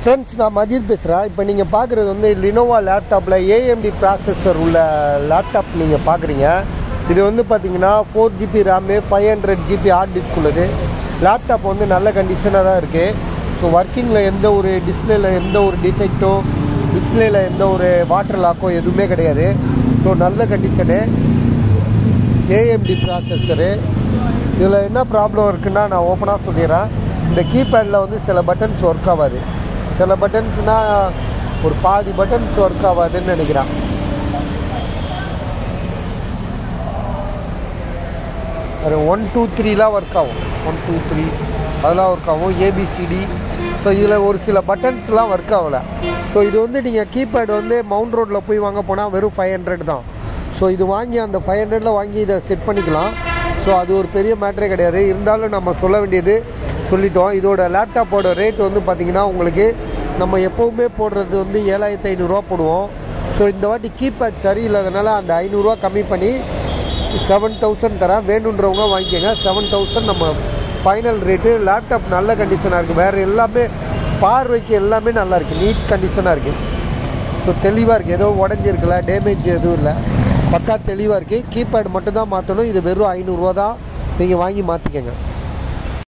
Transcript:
friends நான் மஜித் பேசுகிறேன் இப்போ நீங்கள் பார்க்குறது வந்து லினோவா லேப்டாப்பில் ஏஎம்டி ப்ராசஸர் உள்ள லேப்டாப் நீங்கள் பார்க்குறீங்க இது வந்து பார்த்தீங்கன்னா four GB RAM five hundred GB hard disk உள்ளது லேப்டாப் வந்து நல்ல கண்டிஷனாக தான் இருக்குது ஸோ ஒர்க்கிங்கில் எந்த ஒரு டிஸ்பிளேல எந்த ஒரு டிஃபெக்ட்டோ டிஸ்பிளேல எந்த ஒரு வாட்டர் லாக்கோ எதுவுமே கிடையாது ஸோ நல்ல கண்டிஷனு ஏஎம்டி ப்ராசஸரு இதில் என்ன ப்ராப்ளம் இருக்குன்னா நான் ஓப்பனாக சொல்லிடுறேன் இந்த கீபேடில் வந்து சில பட்டன்ஸ் ஒர்க் ஆகாது சில பட்டன்ஸ்னால் ஒரு பாதி பட்டன்ஸ் ஒர்க் ஆகாதுன்னு நினைக்கிறேன் ஒரு ஒன் டூ த்ரீலாம் ஒர்க் ஆகும் ஒன் டூ த்ரீ அதெல்லாம் ஒர்க் ஆகும் ஏபிசிடி ஸோ இதில் ஒரு சில பட்டன்ஸ்லாம் ஒர்க் ஆகலை ஸோ இது வந்து நீங்கள் கீபேட் வந்து மவுண்ட் ரோட்டில் போய் வாங்க போனால் வெறும் ஃபைவ் ஹண்ட்ரட் தான் ஸோ இது வாங்கி அந்த ஃபைவ் ஹண்ட்ரடில் வாங்கி இதை செட் பண்ணிக்கலாம் ஸோ அது ஒரு பெரிய மேட்ரே கிடையாது இருந்தாலும் நம்ம சொல்ல வேண்டியது சொல்லிட்டோம் இதோட லேப்டாப்போட ரேட் வந்து பார்த்திங்கன்னா உங்களுக்கு நம்ம எப்போவுமே போடுறது வந்து ஏழாயிரத்து ஐநூறுரூவா போடுவோம் ஸோ இந்த வாட்டி கீபேட் சரியில்லாதனால அந்த ஐநூறுரூவா கம்மி பண்ணி செவன் தௌசண்ட் தரேன் வேணுன்றவங்க வாங்கிக்கோங்க செவன் தௌசண்ட் நம்ம ஃபைனல் ரேட்டு லேப்டாப் நல்ல கண்டிஷனாக இருக்குது வேறு எல்லாமே பார்வைக்கு எல்லாமே நல்லா இருக்குது நீட் கண்டிஷனாக இருக்குது ஸோ தெளிவாக இருக்குது ஏதோ உடஞ்சிருக்கல டேமேஜ் எதுவும் இல்லை பக்கா தெளிவாக இருக்குது கீபேட் மட்டும்தான் மாற்றணும் இது வெறும் ஐநூறுரூவா தான் நீங்கள் வாங்கி மாற்றிக்கங்க